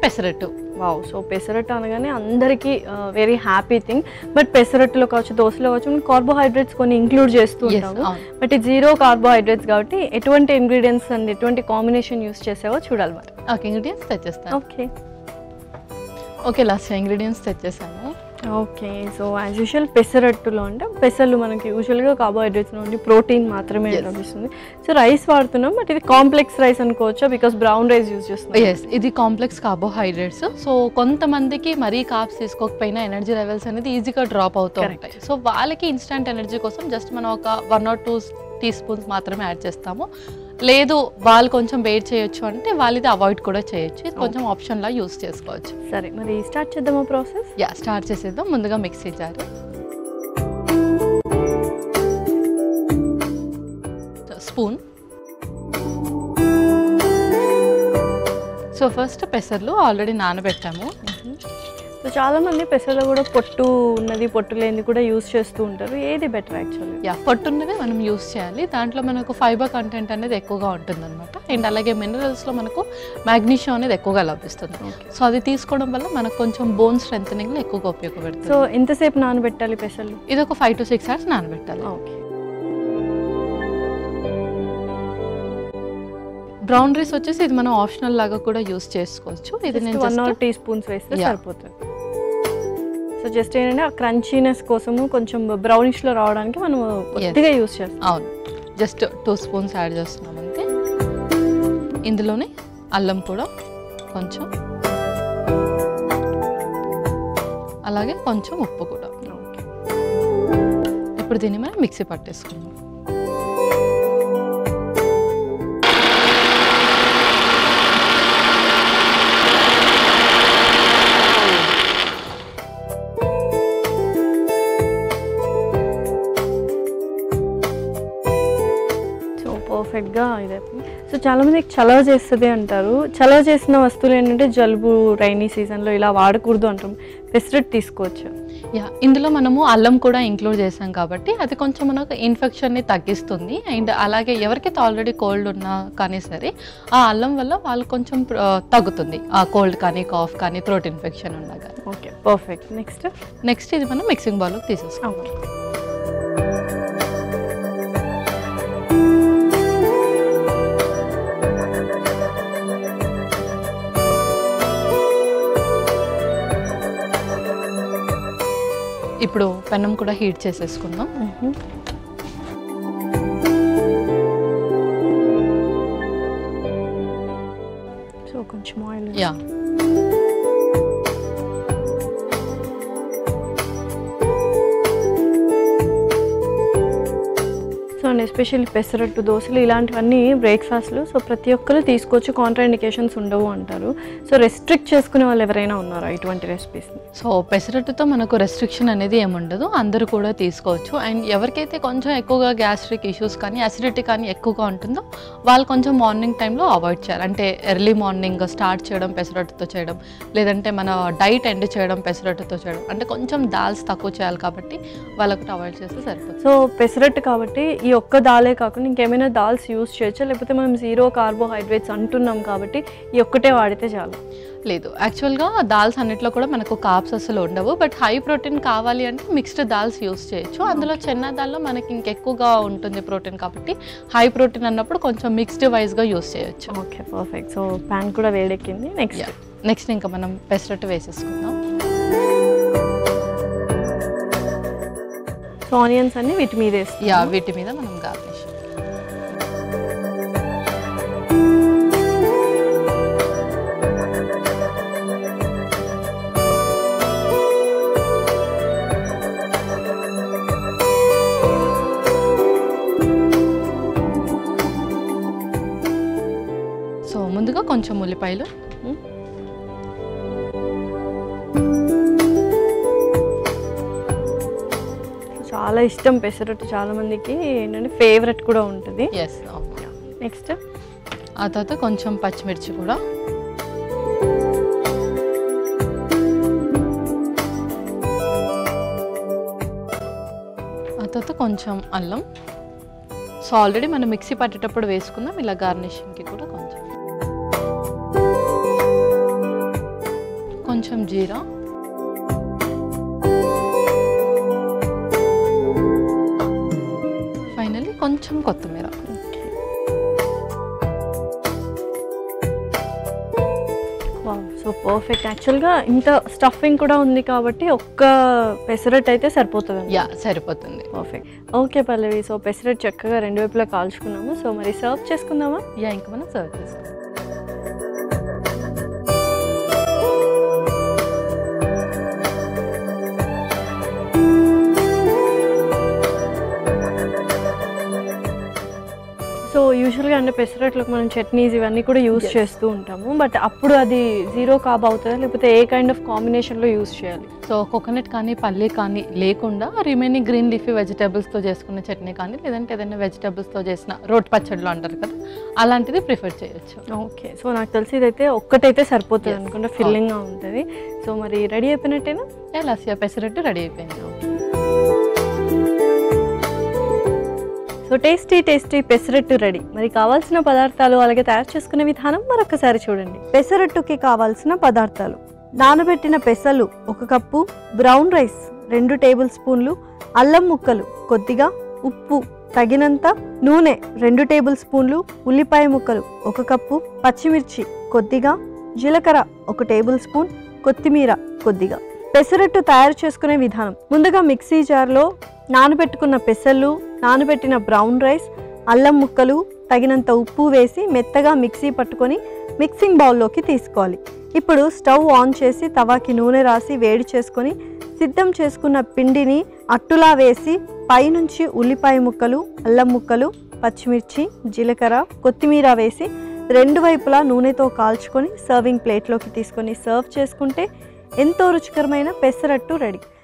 Pesarattu wow so pesarattu అనగానే అందరికీ very happy thing but పెసరట్టులో కావచ్చు దోశలో కావచ్చు మనం కార్బోహైడ్రేట్స్ కొన్ని ఇంక్లూడ్ చేస్తూ Yes, ఉంటాము అవును. బట్ ఇది జీరో కార్బోహైడ్రేట్స్ కాబట్టి ఎటువంటి ఇంగ్రీడియంట్స్ అండ్ ఎటువంటి కాంబినేషన్ యూస్ చేసావో చూడాలి మరి ఓకే ఇంగ్రీడియంట్స్ తెచ్చేస్తాను ఓకే ఓకే లాస్ట్ ఇంగ్రీడియంట్స్ తెచ్చేసాను ఓకే సో యాజ్ యూజువల్ పెసరట్టులో అంటే పెసర్లు మనకి యూజువల్గా కార్బోహైడ్రేట్స్ నుండి ప్రోటీన్ మాత్రమే Yes. లభిస్తుంది సో రైస్ వాడుతున్నాం బట్ ఇది కాంప్లెక్స్ రైస్ అనుకోవచ్చా బికాస్ బ్రౌన్ రైస్ యూజ్ చేస్తున్నాం ఎస్ ఇది కాంప్లెక్స్ కార్బోహైడ్రేట్స్ సో కొంతమందికి మరీ కాప్స్ తీసుకోకపోయినా ఎనర్జీ లెవెల్స్ అనేది ఈజీగా డ్రాప్ అవుతూ Correct. ఉంటాయి సో వాళ్ళకి ఇన్స్టంట్ ఎనర్జీ కోసం జస్ట్ మనం ఒక one or two teaspoons మాత్రమే యాడ్ చేస్తాము లేదు వాళ్ళు కొంచెం వెయిట్ చేయొచ్చు అంటే వాళ్ళు ఇది అవాయిడ్ కూడా చేయొచ్చు ఇది కొంచెం ఆప్షన్లా యూస్ చేసుకోవచ్చు సరే మరి స్టార్ట్ చేద్దామా ప్రాసెస్ యా స్టార్ట్ చేసేద్దాం ముందుగా mixie jar spoon so first పెసర్లు ఆల్రెడీ నానబెట్టాము సో చాలా మంది పెసర్లో కూడా పొట్టు ఉన్నది పొట్టు లేనిది కూడా యూజ్ చేస్తూ ఉంటారు ఏది బెటర్ యాక్చువల్లీ యా పొట్టున్నదే మనం యూస్ చేయాలి దాంట్లో మనకు ఫైబర్ కంటెంట్ అనేది ఎక్కువగా ఉంటుందన్నమాట అండ్ అలాగే మినరల్స్లో మనకు మ్యాగ్నీషియం అనేది ఎక్కువగా లభిస్తుంది ఓకే సో అది తీసుకోవడం వల్ల మనకు కొంచెం బోన్ స్ట్రెంగ్ ఎక్కువగా ఉపయోగపడుతుంది సో ఎంతసేపు నానబెట్టాలి పెసర్లు ఇది ఒక ఫైవ్ టు సిక్స్ అవర్స్ నానబెట్టాలి ఓకే బ్రౌన్ రైస్ వచ్చేసి ఇది మనం ఆప్షనల్ లాగా కూడా యూస్ చేసుకోవచ్చు ఇది నేను one or just- teaspoons వేస్తే Yeah. సరిపోతుంది సో జస్ట్ ఏంటంటే ఆ క్రంచీనెస్ కోసము కొంచెం brownish లో రావడానికి మనం కొద్దిగా యూస్ చేస్తాం అవును జస్ట్ టూ స్పూన్స్ యాడ్ చేస్తున్నాం అంతే ఇందులోనే అల్లం కూడా కొంచెం అలాగే కొంచెం ఉప్పు కూడా ఓకే ఇప్పుడు దీన్ని మనం మిక్సీ పట్టేసుకుందాం సో పర్ఫెక్ట్గా ఇదైతుంది సో చాలా మందికి చలవ చేస్తుంది అంటారు చలవ చేసిన వస్తువులు ఏంటంటే జలుబు రైనీ సీజన్లో ఇలా వాడకూడదు అంటాం పెసరట్ తీసుకోవచ్చు యా ఇందులో మనము అల్లం కూడా ఇంక్లూడ్ చేసాం కాబట్టి అది కొంచెం మనకు ఇన్ఫెక్షన్ని తగ్గిస్తుంది అండ్ అలాగే ఎవరికైతే ఆల్రెడీ కోల్డ్ ఉన్నా కానీ సరే ఆ అల్లం వల్ల వాళ్ళు కొంచెం ఆ, తగ్గుతుంది ఆ కోల్డ్ కానీ కాఫ్ కానీ థ్రోట్ ఇన్ఫెక్షన్ ఉన్నా కానీ ఓకే పర్ఫెక్ట్ నెక్స్ట్ నెక్స్ట్ ఇది మనం మిక్సింగ్ బౌల్లోకి తీసేసుకోవాలి ఓకే ఇప్పుడు పెన్నం కూడా హీట్ చేసేసుకుందాం సో కొంచెం oil yeah so and especially pesarattu దోశలు ఇలాంటివన్నీ బ్రేక్ఫాస్ట్లు సో ప్రతి ఒక్కరు తీసుకోవచ్చు కాంట్రాఇండికేషన్స్ ఉండవు అంటారు సో రెస్ట్రిక్ట్ చేసుకునే వాళ్ళు ఎవరైనా ఉన్నారా ఇటువంటి రెసిపీస్ని సో పెసరట్టుతో మనకు రెస్ట్రిక్షన్ అనేది ఏముండదు అందరూ కూడా తీసుకోవచ్చు అండ్ ఎవరికైతే కొంచెం ఎక్కువగా గ్యాస్ట్రిక్ ఇష్యూస్ కానీ అసిడిటీ కానీ ఎక్కువగా ఉంటుందో వాళ్ళు కొంచెం మార్నింగ్ టైంలో అవాయిడ్ చేయాలి అంటే ఎర్లీ మార్నింగ్ స్టార్ట్ చేయడం పెసరట్టుతో చేయడం లేదంటే మన డైట్ ఎండ్ చేయడం పెసరట్టుతో చేయడం అంటే కొంచెం దాల్స్ తక్కువ చేయాలి కాబట్టి వాళ్ళకి అవాయిడ్ చేస్తే సరిపోతుంది సో పెసరట్టు కాబట్టి ఈ ఒక్క దాలే కాకుండా ఇంకేమైనా దాల్స్ యూస్ చేయొచ్చా లేకపోతే మనం జీరో కార్బోహైడ్రేట్స్ అంటున్నాం కాబట్టి ఈ ఒక్కటే వాడితే చాలు లేదు యాక్చువల్గా దాల్స్ అన్నిట్లో కూడా మనకు కాప్స్ అసలు ఉండవు బట్ హై ప్రోటీన్ కావాలి అంటే మిక్స్డ్ దాల్స్ యూస్ చేయొచ్చు అందులో చెన్న దాల్లో మనకి ఇంకెక్కువగా ఉంటుంది ప్రోటీన్ కాబట్టి హై ప్రోటీన్ అన్నప్పుడు కొంచెం మిక్స్డ్ వైజ్గా యూస్ చేయొచ్చు ఓకే పర్ఫెక్ట్ సో ప్యాన్ కూడా వేడెక్కింది నెక్స్ట్ నెక్స్ట్ ఇంకా మనం పెసరట్టు వేసేసుకుందాం సో ఆనియన్స్ అన్ని వీటి మీద వేస్తాం యా వీటి మీద మనం గార్నిష్ సో ముందుగా కొంచెం ఉల్లిపాయలు చాలా ఇష్టం పెసరట్టు చాలా మందికి ఏంటంటే ఫేవరెట్ కూడా ఉంటుంది ఎస్ నెక్స్ట్ ఆ తర్వాత కొంచెం పచ్చిమిర్చి కూడా ఆ తర్వాత కొంచెం అల్లం సో ఆల్రెడీ మనం మిక్సీ పట్టేటప్పుడు వేసుకుందాం ఇలా గార్నిషింగ్కి కూడా కొంచెం కొంచెం జీరా ఫైనల్లీ కొంచెం కొత్తిమీర సో పర్ఫెక్ట్ యాక్చువల్గా ఇంత స్టఫింగ్ కూడా ఉంది కాబట్టి ఒక్క పెసరట్ అయితే సరిపోతుంది యా సరిపోతుంది perfect okay Pallavi so pesarattu చక్కగా రెండు వైపులా కాల్చుకున్నాము సో మరి సర్వ్ చేసుకుందామా యా ఇంకా మనం సర్వ్ చేసుకోవాలి సో యూజువల్గా అంటే పెసరట్లకు మనం చట్నీస్ ఇవన్నీ కూడా యూస్ Yes. చేస్తూ ఉంటాము బట్ అప్పుడు అది జీరో కాబ్ అవుతుందా లేకపోతే ఏ కైండ్ ఆఫ్ కాంబినేషన్లో యూస్ చేయాలి సో కోకోనట్ కానీ పల్లి కానీ లేకుండా రిమైనింగ్ గ్రీన్ లీఫీ వెజిటేబుల్స్తో చేసుకున్న చట్నీ కానీ లేదంటే ఏదైనా వెజిటేబుల్స్తో చేసిన రోట్ పచ్చడిలో అంటారు కదా అలాంటిది ప్రిఫర్ చేయొచ్చు ఓకే సో నాకు తెలిసి ఇదైతే ఒక్కటైతే సరిపోతుంది Yes. అనుకుంటా ఫిల్లింగ్గా ఉంటుంది సో మరి రెడీ అయిపోయినట్టేనా లస్యా పెసరట్టు రెడీ అయిపోయింది so tasty tasty pesarattu ready మరి కావాల్సిన పదార్థాలు అలాగే తయారు చేసుకునే విధానం మరొకసారి చూడండి పెసరట్టుకి కావాల్సిన పదార్థాలు నానబెట్టిన పెసలు ఒక కప్పు బ్రౌన్ రైస్ రెండు టేబుల్ స్పూన్లు అల్లం ముక్కలు కొద్దిగా ఉప్పు తగినంత నూనె రెండు టేబుల్ స్పూన్లు ఉల్లిపాయ ముక్కలు ఒక కప్పు పచ్చిమిర్చి కొద్దిగా జీలకర్ర ఒక టేబుల్ స్పూన్ కొత్తిమీర కొద్దిగా పెసరట్టు తయారు చేసుకునే విధానం ముందుగా మిక్సీ జార్లో నానబెట్టుకున్న పెసలు నానబెట్టిన బ్రౌన్ రైస్ అల్లం ముక్కలు తగినంత ఉప్పు వేసి మెత్తగా మిక్సీ పట్టుకొని మిక్సింగ్ బౌల్లోకి తీసుకోవాలి ఇప్పుడు స్టవ్ ఆన్ చేసి తవాకి నూనె రాసి వేడి చేసుకొని సిద్ధం చేసుకున్న పిండిని అట్టులా వేసి పైనుంచి ఉల్లిపాయ ముక్కలు అల్లం ముక్కలు పచ్చిమిర్చి జీలకర్ర కొత్తిమీర వేసి రెండు వైపులా నూనెతో కాల్చుకొని సర్వింగ్ ప్లేట్లోకి తీసుకొని సర్వ్ చేసుకుంటే ఎంతో రుచికరమైన పెసరట్టు రెడీ